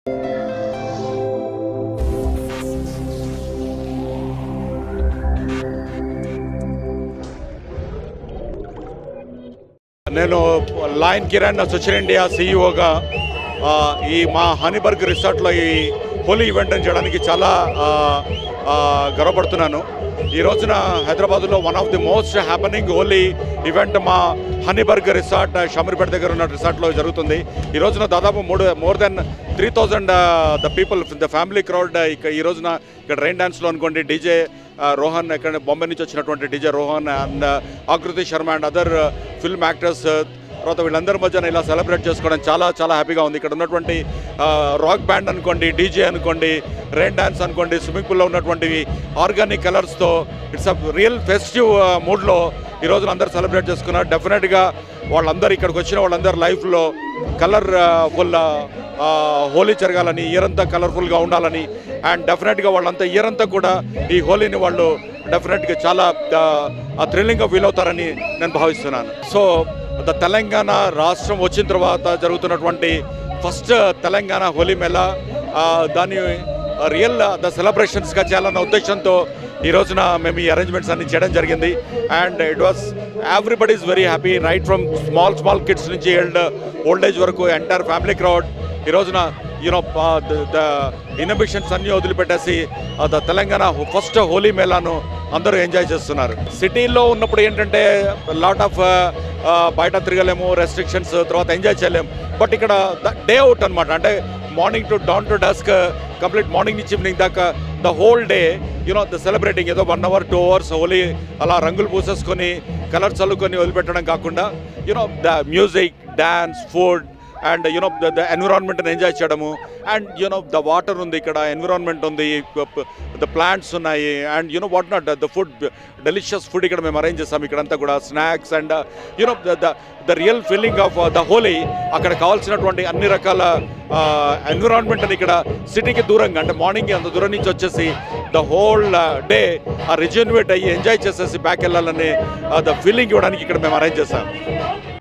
నేను lion Kiran Sachin India సీఈఓగా ఈ మా హనీబర్గ్ రిసార్ట్లో ఈ హోలీ ఈవెంట్ చేయడానికి చాలా ఆ, ఆ, గర్వపడుతున్నాను ఈ రోజున హైదరాబాద్లో one of the most happening Holi event మా హనీబర్గ్ రిసార్ట్ షమీర్పేట దగ్గర ఉన్న రిసార్ట్లో జరుగుతుంది ఈ రోజున దాదాపు మూడు more than three thousand the people the family crowd ఇక ఈ రోజున ఇక్కడ రైన్ డాన్స్లో అనుకోండి డీజే రోహన్ ఇక్కడ బాంబే నుంచి వచ్చినటువంటి DJ Rohan and Akriti Sharma and other film actors తర్వాత వీళ్ళందరి మధ్యన ఇలా సెలబ్రేట్ చేసుకోవడం చాలా చాలా హ్యాపీగా ఉంది ఇక్కడ ఉన్నటువంటి రాక్ బ్యాండ్ అనుకోండి డీజే అనుకోండి రెయిన్ డాన్స్ అనుకోండి స్విమ్మింగ్ పూల్లో ఉన్నటువంటి ఆర్గానిక్ కలర్స్తో ఇట్స్ అ రియల్ ఫెస్టివ్ మూడ్లో ఈ రోజున అందరూ సెలబ్రేట్ చేసుకున్నారు డెఫినెట్గా వాళ్ళందరూ ఇక్కడికి వచ్చిన వాళ్ళందరి లైఫ్లో కలర్ ఫుల్ హోలీ జరగాలని ఇయర్ అంతా కలర్ఫుల్గా ఉండాలని అండ్ డెఫినెట్గా వాళ్ళంతా ఇయర్ అంతా కూడా ఈ హోలీని వాళ్ళు డెఫినెట్గా చాలా థ్రిల్లింగ్గా ఫీల్ అవుతారని నేను భావిస్తున్నాను సో ద తెలంగాణ రాష్ట్రం వచ్చిన తర్వాత జరుగుతున్నటువంటి ఫస్ట్ తెలంగాణ హోలీ మేళా ఆ, దాన్ని రియల్ ద సెలబ్రేషన్స్గా చేయాలన్న ఉద్దేశంతో ఈ రోజున మేము ఈ అరేంజ్మెంట్స్ అన్ని చేయడం జరిగింది and it was everybody is very happy right from small small kids నుంచి ఎల్డ్ ఓల్డ్ ఏజ్ వరకు ఎంటైర్ ఫ్యామిలీ క్రౌడ్ ఈ రోజున యూనో ద ఇన్నోవేషన్స్ అన్నీ వదిలిపెట్టేసి ద తెలంగాణ ఫస్ట్ హోలీ మేళాను అందరూ ఎంజాయ్ చేస్తున్నారు సిటీలో ఉన్నప్పుడు ఏంటంటే లాట్ ఆఫ్ బయట తిరగలేము రెస్ట్రిక్షన్స్ తర్వాత ఎంజాయ్ చేయలేము బట్ ఇక్కడ డే అవుట్ అనమాట అంటే morning to dawn to dusk complete morning నుంచి ఈవినింగ్ దాకా the whole day you know the celebrating ఏదో one hour two hours Holi అలా రంగులు పూసేసుకొని కలర్ చల్లుకొని వదిలిపెట్టడం కాకుండా you know the music dance food and you know the ఎన్విరాన్మెంట్ని ఎంజాయ్ చేయడము అండ్ యూనో ద వాటర్ ఉంది ఇక్కడ ఎన్విరాన్మెంట్ ఉంది ద ప్లాంట్స్ ఉన్నాయి and you know what not the food delicious food ఇక్కడ మేము అరేంజ్ చేస్తాం ఇక్కడంతా కూడా snacks and you know the the real feeling of the Holi అక్కడ కావాల్సినటువంటి అన్ని రకాల ఎన్విరాన్మెంట్ని ఇక్కడ సిటీకి దూరంగా అంటే మార్నింగ్ అంత దూరం నుంచి వచ్చేసి ద హోల్ డే ఆ రిజన్వేట్ అయ్యి ఎంజాయ్ చేసేసి బ్యాక్ వెళ్ళాలని ద ఫీలింగ్ ఇవ్వడానికి ఇక్కడ మేము అరేంజ్ చేస్తాం